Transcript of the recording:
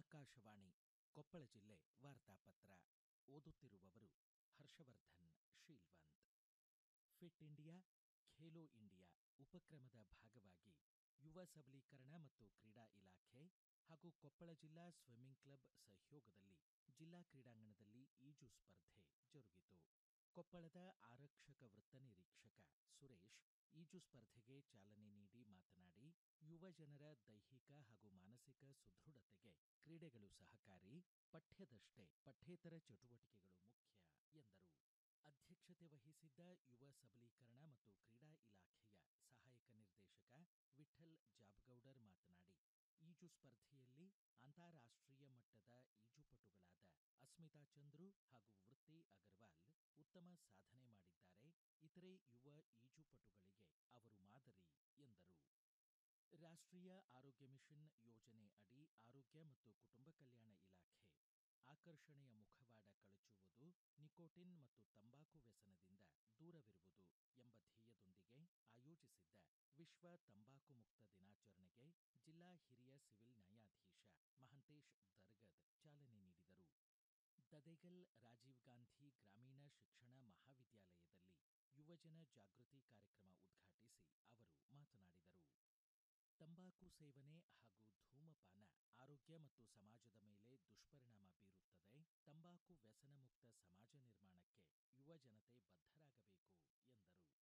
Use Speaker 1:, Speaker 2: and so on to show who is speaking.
Speaker 1: ಆಕಾಶವಾಣಿ ಕೊಪ್ಪಳ ಜಿಲ್ಲೆ ವಾರ್ತಾಪತ್ರ ಓದುತ್ತಿರುವವರು Harshavardhan Sheelvant Fit India Khelo India ಉಪಕ್ರಮದ ಭಾಗವಾಗಿ ಯುವ ಸಬಲೀಕರಣ ಮತ್ತು ಕ್ರೀಡಾ ಇಲಾಖೆ ಹಾಗೂ ಕೊಪ್ಪಳ ಜಿಲ್ಲಾ ಸ್ವಿಮ್ಮಿಂಗ್ ಕ್ಲಬ್ ಸಹಯೋಗದಲ್ಲಿ ಜಿಲ್ಲಾ ಕ್ರೀಡಾಂಗಣದಲ್ಲಿ ಈಜು ಸ್ಪರ್ಧೆ ಜರುಗಿತು ಕೊಪ್ಪಳದ ಆರಕ್ಷಕ ವೃತ್ತ ನಿರೀಕ್ಷಕ ಸುರೇಶ್ ಈಜು ಸ್ಪರ್ಧೆಗೆ ಚಾಲನೆ ನೀಡಿ ಮಾತನಾಡಿ ಯುವ ಜನರ ದೈಹಿಕ ಹಾಗೂ ಮಾನಸಿಕ ಸುದೃಢತೆಗೆ ಕ್ರೀಡೆಗಳು ಸಹಕಾರಿ ಪಠ್ಯದಷ್ಟೇ ಪಠ್ಯೇತರ ಚಟುವಟಿಕೆಗಳು ಮುಖ್ಯ ಎಂದರು ಅಧ್ಯಕ್ಷತೆ ವಹಿಸಿದ್ದ ಯುವ ಸಬಲೀಕರಣ ಮತ್ತು ಕ್ರೀಡಾ ಇಲಾಖೆಯ ಸಹಾಯಕ ನಿರ್ದೇಶಕ ವಿಠ್ಠಲ್ ಜಾಬಗೌಡರ್ ಮಾತನಾಡಿ ಈಜು ಸ್ಪರ್ಧೆಯಲ್ಲಿ ಅಂತಾರಾಷ್ಟ್ರೀಯ ಮಟ್ಟದ ಈಜುಪಟುಗಳಾದ ಅಸ್ಮಿತಾ ಚಂದ್ರು ಹಾಗೂ ವೃತ್ತಿ ಅಗರ್ವಾಲ್ ಉತ್ತಮ ಸಾಧನೆ ಮಾಡಿದ್ದಾರೆ ಇತರೆ ಯುವ ಈಜುಪಟುಗಳಿಗೆ ಅವರು ಮಾದರಿ ಎಂದರು ರಾಷ್ಟ್ರೀಯ ಆರೋಗ್ಯ ಮಿಷನ್ ಯೋಜನೆ ಅಡಿ ಆರೋಗ್ಯ ಮತ್ತು ಕುಟುಂಬ ಕಲ್ಯಾಣ ಇಲಾಖೆ ಆಕರ್ಷಣೆಯ ಮುಖವಾಡ ಕಳಚುವುದು ನಿಕೋಟಿನ್ ಮತ್ತು ತಂಬಾಕು ವ್ಯಸನದಿಂದ ದೂರವಿರುವುದು ಎಂಬ ಧ್ಯೇಯದೊಂದಿಗೆ ಆಯೋಜಿಸಿದ್ದ ವಿಶ್ವ ತಂಬಾಕು ಮುಕ್ತ ದಿನಾಚರಣೆಗೆ ಜಿಲ್ಲಾ ಹಿರಿಯ ಸಿವಿಲ್ ನ್ಯಾಯಾಧೀಶ ಮಹಂತೇಶ್ ದರ್ಗದ್ ಚಾಲನೆ ನೀಡಿದರು ದದೇಗಲ್ ರಾಜೀವ್ ಗಾಂಧಿ ಗ್ರಾಮೀಣ ಶಿಕ್ಷಣ ಮಹಾವಿದ್ಯಾಲಯದಲ್ಲಿ ಯುವಜನ ಜಾಗೃತಿ ಕಾರ್ಯಕ್ರಮ ಉದ್ಘಾಟಿಸಿ ಅವರು ಮಾತನಾಡಿದರು ತಂಬಾಕು ಸೇವನೆ ಹಾಗೂ ಧೂಮಪಾನ ಆರೋಗ್ಯ ಮತ್ತು ಸಮಾಜದ ಮೇಲೆ ದುಷ್ಪರಿಣಾಮ ಬೀರುತ್ತದೆ ತಂಬಾಕು ವ್ಯಸನ ಮುಕ್ತ ಸಮಾಜ ನಿರ್ಮಾಣಕ್ಕೆ ಯುವ ಜನತೆ ಬದ್ಧರಾಗಬೇಕು ಎಂದರು